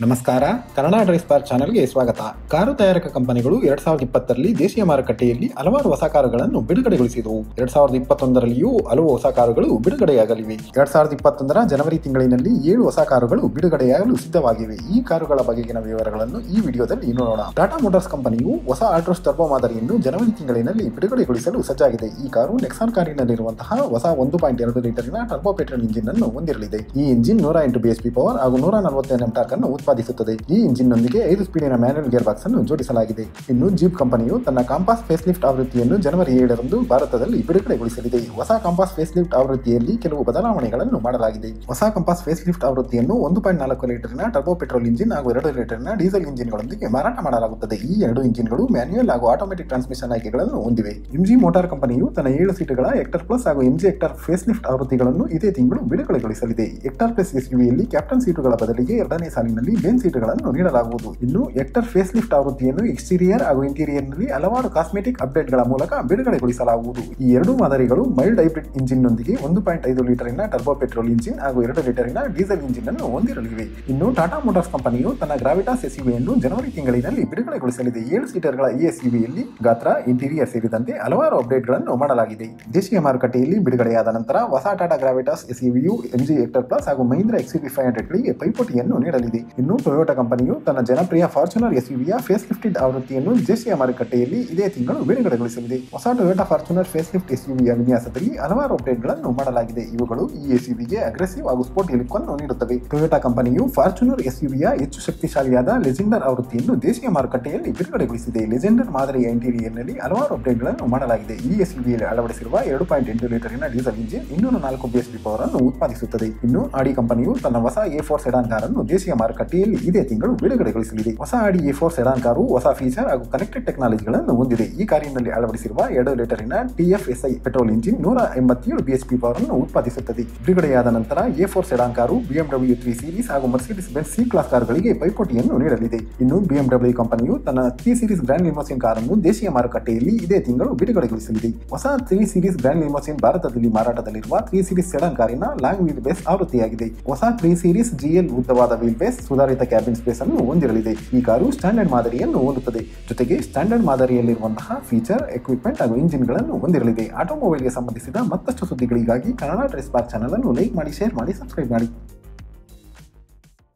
ನಮಸ್ಕಾರ Kannada dries park ಚಾನೆಲ್ಗೆ ಸ್ವಾಗತ ಕಾರು ತಯಾರಕ ಕಂಪನಿಗಳು ಎರಡ್ ಸಾವಿರದ ಇಪ್ಪತ್ತರಲ್ಲಿ ದೇಶೀಯ ಮಾರುಕಟ್ಟೆಯಲ್ಲಿ ಹಲವಾರು ಹೊಸ ಕಾರುಗಳನ್ನು ಬಿಡುಗಡೆಗೊಳಿಸಿದವು ಎರಡ್ ಸಾವಿರದ ಇಪ್ಪತ್ತೊಂದರಲ್ಲಿಯೂ ಹಲವು ಹೊಸ ಕಾರುಗಳು ಬಿಡುಗಡೆಯಾಗಲಿವೆ ಎರಡ್ ಸಾವಿರದ ಇಪ್ಪತ್ತೊಂದರ ಜನವರಿ ತಿಂಗಳಿನಲ್ಲಿ ಏಳು ಹೊಸ ಕಾರುಗಳು ಬಿಡುಗಡೆಯಾಗಲು ಸಿದ್ಧವಾಗಿವೆ ಈ ಕಾರುಗಳ ಬಗೆಗಿನ ವಿವರಗಳನ್ನು ಈ ವಿಡಿಯೋದಲ್ಲಿ ನೋಡೋಣ ಟಾಟಾ ಮೋಟಾರ್ಸ್ ಕಂಪನಿಯು ಹೊಸ ಆಲ್ಟ್ರೋಸ್ ಟರ್ಬೋ ಮಾದರಿಯನ್ನು ಜನವರಿ ತಿಂಗಳಿನಲ್ಲಿ ಬಿಡುಗಡೆಗೊಳಿಸಲು ಸಜ್ಜಾಗಿದೆ ಈ ಕಾರು ನೆಕ್ಸಾನ್ ಕಾರಿನಲ್ಲಿರುವಂತಹ ಹೊಸ ಒಂದು ಪಾಯಿಂಟ್ ಎರಡು ಲೀಟರಿನ ಟರ್ಬೋ ಪೆಟ್ರೋಲ್ ಇಂಜಿನ್ ಅನ್ನು ಹೊಂದಿರಲಿದೆ ಈ ಇಂಜಿನ್ ನೂರ ಎಂಟು ಬಿಎಸ್ಪಿ ಪವರ್ ಹಾಗೂ ನೂರ ನಲವತ್ತು ಎನ್ಎಂ ಟಾರ್ಕ್ ಅನ್ನು ಉತ್ಪಾದಿಸುತ್ತದೆ ಈ ಇಂಜಿನ್ ನೊಂದಿಗೆ ಐದು ಸ್ಪೀಡಿನ ಮ್ಯಾನುವಲ್ ಗೇರ್ ಬಾಕ್ಸ್ ಅನ್ನು ಜೋಡಿಸಲಾಗಿದೆ ಇನ್ನು ಜೀಪ್ ಕಂಪನಿಯು ತನ್ನ ಕಾಂಪಾಸ್ ಫೇಸ್ ಲಿಫ್ಟ್ ಆವೃತ್ತಿಯನ್ನು ಜನವರಿ ಏಳರಂದು ಭಾರತದಲ್ಲಿ ಬಿಡುಗಡೆಗೊಳಿಸಲಿದೆ ಹೊಸ ಕಾಂಪಾಸ್ ಫೇಸ್ ಲಿಫ್ಟ್ ಆವೃತ್ತಿಯಲ್ಲಿ ಕೆಲವು ಬದಲಾವಣೆಗಳನ್ನು ಮಾಡಲಾಗಿದೆ ಹೊಸ ಕಾಂಪಾಸ್ ಫೇಸ್ ಲಿಫ್ಟ್ ಆವೃತ್ತಿಯನ್ನು ಒಂದು ಪಾಯಿಂಟ್ ನಾಲ್ಕು ಲೀಟರ್ನ ಟರ್ಬೋ ಪೆಟ್ರೋಲ್ ಇಂಜಿನ್ ಹಾಗೂ ಎರಡು ಲೀಟರ್ನ ಡೀಸೆಲ್ ಇಂಜಿನ್ಗಳೊಂದಿಗೆ ಮಾರಾಟ ಮಾಡಲಾಗುತ್ತದೆ ಈ ಎರಡು ಇಂಜಿನ್ಗಳು ಮ್ಯಾನ್ಯುಯಲ್ ಹಾಗೂ ಆಟೋಮೆಟಿಕ್ ಟ್ರಾನ್ಸ್ಮಿಷನ್ ಆಯ್ಕೆಗಳನ್ನು ಹೊಂದಿವೆ ಎಂಜಿ ಮೋಟಾರ್ ಕಂಪನಿಯು ತನ್ನ ಏಳು ಸೀಟುಗಳ ಎಕ್ಟರ್ ಪ್ಲಸ್ ಹಾಗೂ ಎಂಜಿ ಎಕ್ಟರ್ ಫೇಸ್ ಲಿಫ್ಟ್ ಆವೃತ್ತಿಗಳನ್ನು ಇದೇ ತಿಂಗಳು ಬಿಡುಗಡೆಗೊಳಿಸಲಿದೆ ಎಕ್ಟರ್ ಪ್ಲಸ್ ಎಸ್ಯುವಿಯಲ್ಲಿ ಕ್ಯಾಪ್ಟನ್ ಸೀಟುಗಳ ಬದಲಿಗೆ ಎರಡನೇ ಸಾಲಿನಲ್ಲಿ ಬೇನ್ ಸೀಟುಗಳನ್ನು ನೀಡಲಾಗುವುದು ಇನ್ನು ಎಕ್ಟರ್ ಫೇಸ್ ಲಿಫ್ಟ್ ಆವೃತ್ತಿಯನ್ನು ಎಕ್ಸ್ಟೀರಿಯರ್ ಹಾಗೂ ಇಂಟೀರಿಯರ್ನಲ್ಲಿ ಹಲವಾರು ಕಾಸ್ಮೆಟಿಕ್ ಅಪ್ಡೇಟ್ಗಳ ಮೂಲಕ ಬಿಡುಗಡೆಗೊಳಿಸಲಾಗುವುದು ಈ ಎರಡು ಮಾದರಿಗಳು ಮೈಲ್ಡ್ ಹೈಬ್ರಿಡ್ ಇಂಜಿನ್ನೊಂದಿಗೆ ಒಂದು ಪಾಯಿಂಟ್ ಐದು ಲೀಟರಿನ ಟರ್ಬೋ ಪೆಟ್ರೋಲ್ ಇಂಜಿನ್ ಹಾಗೂ ಎರಡು ಲೀಟರಿನ ಡೀಸೆಲ್ ಇಂಜಿನ್ ಅನ್ನು ಹೊಂದಿರಲಿವೆ ಇನ್ನು ಟಾಟಾ ಮೋಟಾರ್ಸ್ ಕಂಪನಿಯು ತನ್ನ ಗ್ರಾವಿಟಾಸ್ ಎಸ್ಯುವಿಯನ್ನು ಜನವರಿ ತಿಂಗಳಿನಲ್ಲಿ ಬಿಡುಗಡೆಗೊಳಿಸಲಿದೆ ಏಳು ಸೀಟರ್ಗಳ ಈ ಎಸ್ಯುವಿಯಲ್ಲಿ ಗಾತ್ರ ಇಂಟೀರಿಯರ್ ಸೇರಿದಂತೆ ಹಲವಾರು ಅಪ್ಡೇಟ್ಗಳನ್ನು ಮಾಡಲಾಗಿದೆ ದೇಶೀಯ ಮಾರುಕಟ್ಟೆಯಲ್ಲಿ ಬಿಡುಗಡೆಯಾದ ನಂತರ ಹೊಸ ಟಾಟಾ ಗ್ರಾವಿಟಾಸ್ ಎಸ್ಯುವಿಯು ಎಂಜಿ ಎಕ್ಟರ್ ಪ್ಲಸ್ ಹಾಗೂ ಮಹೀಂದ್ರ ಎಕ್ಸ್ಯುವಿ ಫೈವ್ ಹಂಡ್ರೆಡ್ಗಳಿಗೆ ಪೈಪೋಟಿಯನ್ನು ನೀಡಲಿದೆ ಇನ್ನು ಟೊಯೋಟಾ ಕಂಪನಿಯು ತನ್ನ ಜನಪ್ರಿಯ ಫಾರ್ಚುನರ್ ಎಸ್ಯುವಿಯ ಫೇಸ್ ಲಿಫ್ಟೆಡ್ ಆವೃತ್ತಿಯನ್ನು ದೇಶೀಯ ಮಾರುಕಟ್ಟೆಯಲ್ಲಿ ಇದೇ ತಿಂಗಳು ಬಿಡುಗಡೆಗೊಳಿಸಲಿದೆ ಹೊಸ ಟೊಯೋಟಾ ಫಾರ್ಚುನರ್ ಫೇಸ್ ಲಿಫ್ಟ್ ಎಸ್ಯುವಿಯ ವಿನ್ಯಾಸದಲ್ಲಿ ಹಲವಾರು ಅಪ್ಡೇಟ್ಗಳನ್ನು ಮಾಡಲಾಗಿದೆ ಇವುಗಳು ಈ ಎಸ್ಯುವಿಗೆ ಅಗ್ರೆಸಿವ್ ಹಾಗೂ ಸ್ಪೋರ್ಟಿ ಲುಕ್ ಅನ್ನು ನೀಡುತ್ತವೆ ಟೊಯೋಟಾ ಕಂಪನಿಯು ಫಾರ್ಚುನರ್ ಎಸ್ಯುವಿಯ ಹೆಚ್ಚು ಶಕ್ತಿಶಾಲಿಯಾದ ಲೆಜೆಂಡರ್ ಆವೃತ್ತಿಯನ್ನು ದೇಶೀಯ ಮಾರುಕಟ್ಟೆಯಲ್ಲಿ ಬಿಡುಗಡೆಗೊಳಿಸಿದೆ ಲೆಜೆಂಡರ್ ಮಾದರಿಯ ಇಂಟೀರಿಯರ್ನಲ್ಲಿ ಹಲವಾರು ಅಪ್ಡೇಟ್ಗಳನ್ನು ಮಾಡಲಾಗಿದೆ ಈ ಎಸ್ಯುವಿಯಲ್ಲಿ ಅಳವಡಿಸಿರುವ ಎರಡು ಪಾಯಿಂಟ್ ಎಂಟು ಲೀಟರಿನ ಡೀಸೆಲ್ ಇಂಜಿನ್ ಇನ್ನೂರ ನಾಲ್ಕು ಬಿಎಸ್ಪಿ ಪವರ್ ಅನ್ನು ಉತ್ಪಾದಿಸುತ್ತದೆ ಇನ್ನು ಆಡಿ ಕಂಪನಿಯು ತನ್ನ ಹೊಸ ಎ ಫೋರ್ ಸೆಡಾನ್ ಕಾರನ್ನು ದೇಶೀಯ ಮಾರುಕಟ್ಟೆಯಲ್ಲಿ ಇದೇ ತಿಂಗಳು ಬಿಡುಗಡೆಗೊಳಿಸಲಿದೆ ಹೊಸ Audi A four sedan car ಹೊಸ ಫೀಚರ್ ಹಾಗೂ ಕನೆಕ್ಟೆಡ್ ಟೆಕ್ನಾಲಜಿಗಳನ್ನು ಹೊಂದಿದೆ ಈ ಕಾರಿನಲ್ಲಿ ಅಳವಡಿಸಿರುವ ಎರಡು ಲೀಟರಿನ ಟಿಎಫ್ಎಸ್ಐ ಪೆಟ್ರೋಲ್ ಇಂಜಿನ್ ನೂರ ಎಂಬತ್ತೇಳು ಬಿಎಸ್ಪಿ ಪವರ್ ಅನ್ನು ಉತ್ಪಾದಿಸುತ್ತದೆ ಬಿಡುಗಡೆಯಾದ ನಂತರ A four sedan car BMW three series ಹಾಗೂ ಮರ್ಸಿಡಿಸ್ ಬೆನ್ ಸಿ ಕ್ಲಾಸ್ ಕಾರುಗಳಿಗೆ ಪೈಪೋಟಿಯನ್ನು ನೀಡಲಿದೆ ಇನ್ನು ಬಿಎಂಡಬ್ಲ್ಯೂ ಕಂಪನಿಯು ತನ್ನ ತ್ರೀ ಸೀರೀಸ್ ಗ್ರ್ಯಾಂಡ್ ಲಿಮೋಸಿನ್ ಕಾರನ್ನು ದೇಶೀಯ ಮಾರುಕಟ್ಟೆಯಲ್ಲಿ ಇದೇ ತಿಂಗಳು ಬಿಡುಗಡೆಗೊಳಿಸಲಿದೆ ಹೊಸ ತ್ರೀ ಸೀರೀಸ್ ಗ್ರ್ಯಾಂಡ್ ಲಿಮೋಸಿನ್ ಭಾರತದಲ್ಲಿ ಮಾರಾಟದಲ್ಲಿರುವ ತ್ರೀ ಸೀರೀಸ್ ಸೆಡಾನ್ ಕಾರಿನ ಲಾಂಗ್ ವೀಲ್ ಬೇಸ್ ಆವೃತ್ತಿಯಾಗಿದೆ ಹೊಸ ತ್ರೀ ಸೀರೀಸ್ ಜಿಎಲ್ ಉದ್ದವಾದ ವೀಲ್ ಬೇಸ್ ಸುಧಾರಿತ ಕ್ಯಾಬಿನ್ ಸ್ಪೇಸ್ ಅನ್ನು ಹೊಂದಿರಲಿದೆ ಈ ಕಾರು ಸ್ಟ್ಯಾಂಡರ್ಡ್ ಮಾದರಿಯನ್ನು ಹೋಲುತ್ತದೆ ಜೊತೆಗೆ ಸ್ಟ್ಯಾಂಡರ್ಡ್ ಮಾದರಿಯಲ್ಲಿರುವಂತಹ ಫೀಚರ್ ಎಕ್ವಿಪ್ಮೆಂಟ್ ಹಾಗೂ ಇಂಜಿನ್ಗಳನ್ನು ಹೊಂದಿರಲಿದೆ ಆಟೋಮೊಬೈಲ್ಗೆ ಸಂಬಂಧಿಸಿದ ಮತ್ತಷ್ಟು ಸುದ್ದಿಗಳಿಗಾಗಿ ಕನ್ನಡ ಡ್ರೆಸ್ ಪಾರ್ಕ್ ಚಾನಲ್ ಅನ್ನು ಲೈಕ್ ಮಾಡಿ ಶೇರ್ ಮಾಡಿ ಸಬ್ಸ್ಕ್ರೈಬ್ ಮಾಡಿ